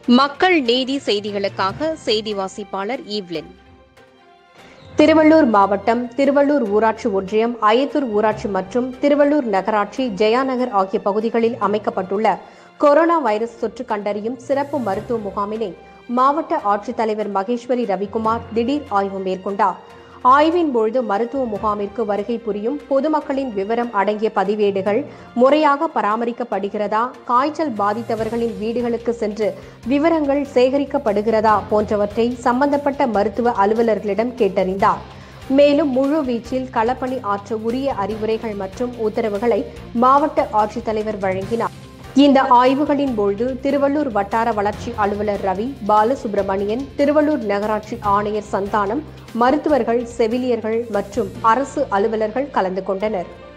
மக்கள் நீதி செய்திகளுக்காக செய்தி வாசிப்பாளர் ஈவ்லின் திருவள்ளூர் மாவட்டம் திருவள்ளூர் ஊராட்சி ஒன்றியம் அயத்தூர் ஊராட்சி மற்றும் திருவள்ளூர் நகராட்சி ஜெயாநகர் ஆகிய பகுதிகளில் அமைக்கப்பட்டுள்ள கொரோனா வைரஸ் தொற்று கண்டறியும் சிறப்பு மருத்துவ முகாமினை மாவட்ட ஆட்சித்தலைவர் மகேஸ்வரி ரவிக்குமார் திடீர் ஆய்வு மேற்கொண்டார் ஆய்வின் பொழுது மருத்துவ முகாமிற்கு வருகை புரியும் பொதுமக்களின் விவரம் அடங்கிய பதிவேடுகள் முறையாக பராமரிக்கப்படுகிறதா காய்ச்சல் பாதித்தவர்களின் வீடுகளுக்கு சென்று விவரங்கள் சேகரிக்கப்படுகிறதா போன்றவற்றை சம்பந்தப்பட்ட மருத்துவ அலுவலர்களிடம் கேட்டறிந்தார் மேலும் முழு வீச்சில் களப்பணி ஆற்ற உரிய அறிவுரைகள் மற்றும் உத்தரவுகளை மாவட்ட ஆட்சித்தலைவர் வழங்கினார் இந்த ஆய்வுகளின் பொழுது திருவள்ளூர் வட்டார வளர்ச்சி அலுவலர் ரவி பாலசுப்பிரமணியன் திருவள்ளூர் நகராட்சி ஆணையர் சந்தானம் மருத்துவர்கள் செவிலியர்கள் மற்றும் அரசு அலுவலர்கள் கலந்து கொண்டனர்